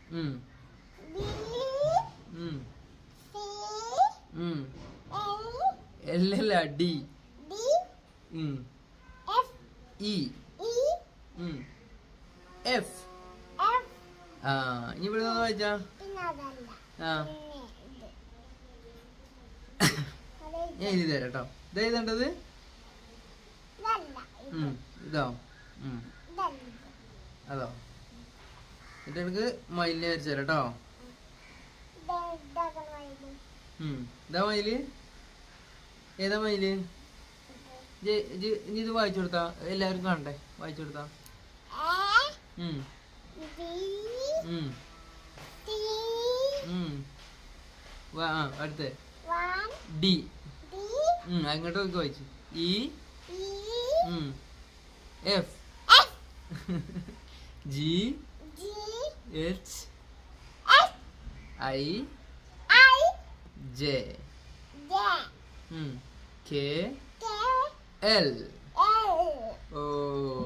ഉം B ഉം C ഉം N എൽ അല്ല ഡി D ഉം F ഇ E ഉം എഫ് F ആ ഇനി ഇവിടെ നിന്ന് വായിച്ചാ പിന്നെ അതല്ല ആ പിന്നെ ഇത് അത് ഞാൻ എഴുതി തരാം കേട്ടോ ഇതാ എഴുതേണ്ടത് ഇതല്ല ഇത് ഉം ഇതോ ഉം ഇതല്ല ഇത്. അതോ എന്നിട്ട് എനിക്ക് മയിലിനെ വരച്ചു തരാം കേട്ടോ ഇത് ഇതാക്കണം ഇത്. ഉം ഇതാ മയില് ഏതാ മയില് ജെ- ജ് ഇനി ഇത് വായിച്ചു കൊടുത്താ എല്ലാവരും കാണണ്ടേ വായിച്ചു കൊടുത്താ A ഉം B ഉം C ഉം വാ- ആ അടുത്ത one ഡി D ഉം അങ്ങോട്ട് നോക്കി വായിച്ചു ഇ E ഉം F F G G H H I I J J ഉം കെ K എൽ L ഓ